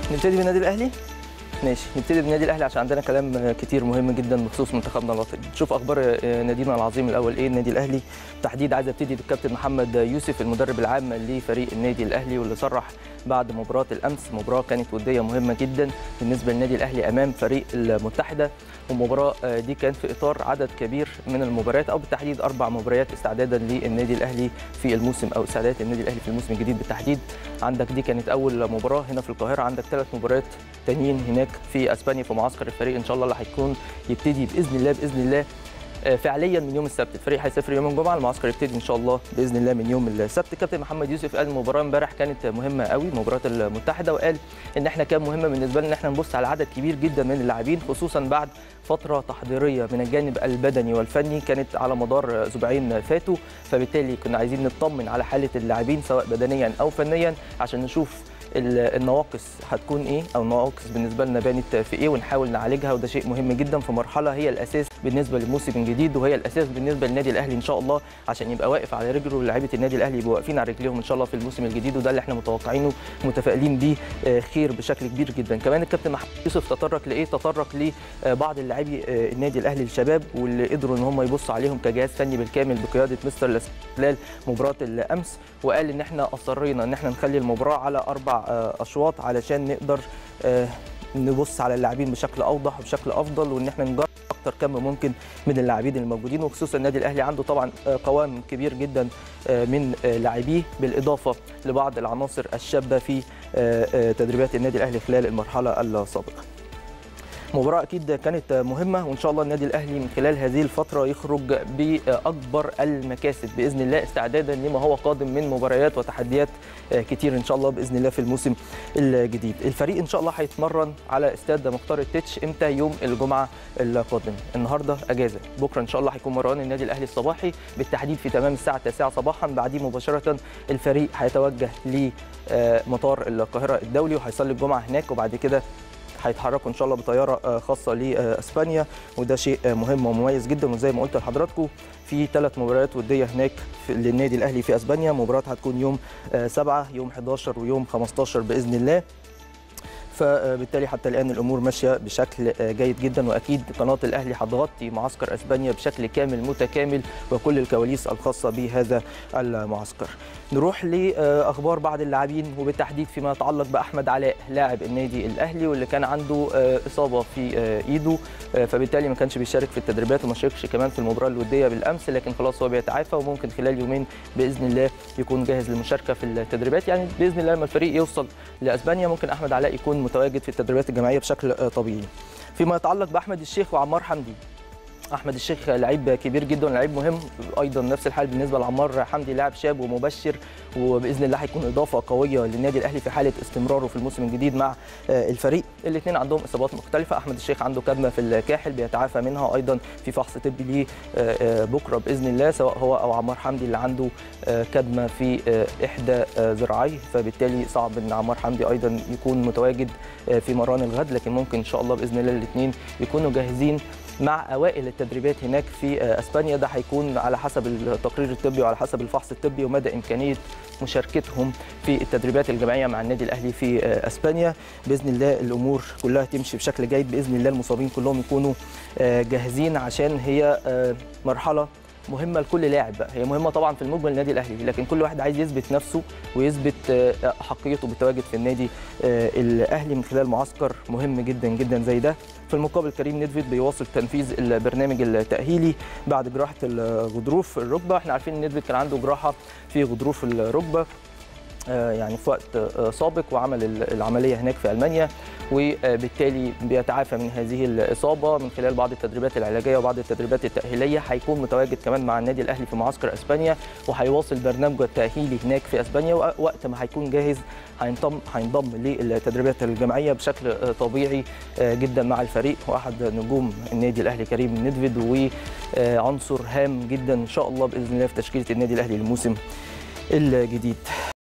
نبتدي بالنادي الاهلي ماشي نبتدي بالنادي الاهلي عشان عندنا كلام كتير مهم جدا بخصوص منتخبنا الوطني نشوف اخبار نادينا العظيم الاول ايه النادي الاهلي تحديد عايز ابتدي بالكابتن محمد يوسف المدرب العام لفريق النادي الاهلي واللي صرح بعد مباراه الامس مباراه كانت وديه مهمه جدا بالنسبه للنادي الاهلي امام فريق المتحده والمباراه دي كانت في اطار عدد كبير من المباريات او بالتحديد اربع مباريات استعدادا للنادي الاهلي في الموسم او استعدادات النادي الاهلي في الموسم الجديد بالتحديد عندك دي كانت اول مباراه هنا في القاهره عندك ثلاث مباريات تانيين هناك في اسبانيا في معسكر الفريق ان شاء الله اللي هيكون يبتدي باذن الله باذن الله فعليا من يوم السبت الفريق هيسافر يوم الجمعه المعسكر يبتدي ان شاء الله باذن الله من يوم السبت كابتن محمد يوسف قال المباراه امبارح كانت مهمه قوي مباراه المتحده وقال ان احنا كان مهمه بالنسبه لنا ان احنا نبص على عدد كبير جدا من اللاعبين خصوصا بعد فتره تحضيريه من الجانب البدني والفني كانت على مدار اسبوعين فاتوا فبالتالي كنا عايزين نطمن على حاله اللاعبين سواء بدنيا او فنيا عشان نشوف النواقص هتكون ايه او النواقص بالنسبه لنا بانت في ايه ونحاول نعالجها وده شيء مهم جدا في مرحله هي الاساس بالنسبه للموسم الجديد وهي الاساس بالنسبه للنادي الاهلي ان شاء الله عشان يبقى واقف على رجله ولاعيبه النادي الاهلي يبقوا واقفين على رجليهم ان شاء الله في الموسم الجديد وده اللي احنا متوقعينه متفائلين بيه خير بشكل كبير جدا كمان الكابتن محمد يوسف تطرق لايه تطرق لبعض اللاعبي النادي الاهلي الشباب واللي قدروا ان هم يبصوا عليهم كجهاز فني بالكامل بقياده مستر خلال مباراه الامس وقال ان احنا اصرينا ان احنا نخلي المباراه على اربع اشواط علشان نقدر نبص على اللاعبين بشكل اوضح وبشكل افضل وان احنا نجرب اكتر كم ممكن من اللاعبين الموجودين وخصوصا النادي الاهلي عنده طبعا قوام كبير جدا من لاعبيه بالاضافه لبعض العناصر الشابه في تدريبات النادي الاهلي خلال المرحله السابقه مباراة أكيد كانت مهمة وإن شاء الله النادي الأهلي من خلال هذه الفترة يخرج بأكبر المكاسب بإذن الله استعدادا لما هو قادم من مباريات وتحديات كتير إن شاء الله بإذن الله في الموسم الجديد الفريق إن شاء الله هيتمرن على استاد مختار التتش إمتى يوم الجمعة القادم النهاردة أجازة بكرة إن شاء الله هيكون مران النادي الأهلي الصباحي بالتحديد في تمام الساعة 9 صباحا بعديه مباشرة الفريق هيتوجه لمطار القاهرة الدولي وهيصلي الجمعة هناك وبعد كده هيتحركوا ان شاء الله بطياره خاصه لاسبانيا وده شيء مهم ومميز جدا وزي ما قلت لحضراتكم في ثلاث مباريات وديه هناك للنادي الاهلي في اسبانيا مباراه هتكون يوم 7 يوم 11 ويوم 15 باذن الله فبالتالي حتى الان الامور ماشيه بشكل جيد جدا واكيد قناه الاهلي هتغطي معسكر اسبانيا بشكل كامل متكامل وكل الكواليس الخاصه بهذا المعسكر. نروح لاخبار بعض اللاعبين وبالتحديد فيما يتعلق باحمد علاء لاعب النادي الاهلي واللي كان عنده اصابه في ايده فبالتالي ما كانش بيشارك في التدريبات وما شاركش كمان في المباراه الوديه بالامس لكن خلاص هو بيتعافى وممكن خلال يومين باذن الله يكون جاهز للمشاركه في التدريبات يعني باذن الله لما الفريق يوصل لاسبانيا ممكن احمد علاء يكون متواجد في التدريبات الجماعيه بشكل طبيعي. فيما يتعلق باحمد الشيخ وعمار حمدي احمد الشيخ لعيب كبير جدا لعيب مهم ايضا نفس الحال بالنسبه لعمار حمدي لاعب شاب ومبشر وباذن الله هيكون اضافه قويه للنادي الاهلي في حاله استمراره في الموسم الجديد مع الفريق الاثنين عندهم اصابات مختلفه احمد الشيخ عنده كدمه في الكاحل بيتعافى منها ايضا في فحص طبي ليه بكره باذن الله سواء هو او عمار حمدي اللي عنده كدمه في احدى ذراعيه فبالتالي صعب ان عمار حمدي ايضا يكون متواجد في مران الغد لكن ممكن ان شاء الله باذن الله الاثنين يكونوا جاهزين مع اوائل التدريبات هناك في اسبانيا ده هيكون على حسب التقرير الطبي وعلى حسب الفحص الطبي ومدى امكانيه مشاركتهم في التدريبات الجماعيه مع النادي الاهلي في اسبانيا باذن الله الامور كلها تمشي بشكل جيد باذن الله المصابين كلهم يكونوا جاهزين عشان هي مرحله مهمه لكل لاعب بقى هي مهمه طبعا في المجمل النادي الاهلي لكن كل واحد عايز يثبت نفسه ويثبت حقيته بالتواجد في النادي الاهلي من خلال معسكر مهم جدا جدا زي ده في المقابل كريم ندفيد بيواصل تنفيذ البرنامج التاهيلي بعد جراحه الغضروف الركبه احنا عارفين ان ندفيد كان عنده جراحه في غضروف الركبه يعني في وقت سابق وعمل العمليه هناك في المانيا وبالتالي بيتعافى من هذه الاصابه من خلال بعض التدريبات العلاجيه وبعض التدريبات التاهيليه هيكون متواجد كمان مع النادي الاهلي في معسكر اسبانيا وهيواصل برنامجه التاهيلي هناك في اسبانيا ووقت ما هيكون جاهز هينضم هينضم للتدريبات الجماعيه بشكل طبيعي جدا مع الفريق واحد نجوم النادي الاهلي كريم ندفيد وعنصر هام جدا ان شاء الله باذن الله في تشكيله النادي الاهلي الموسم الجديد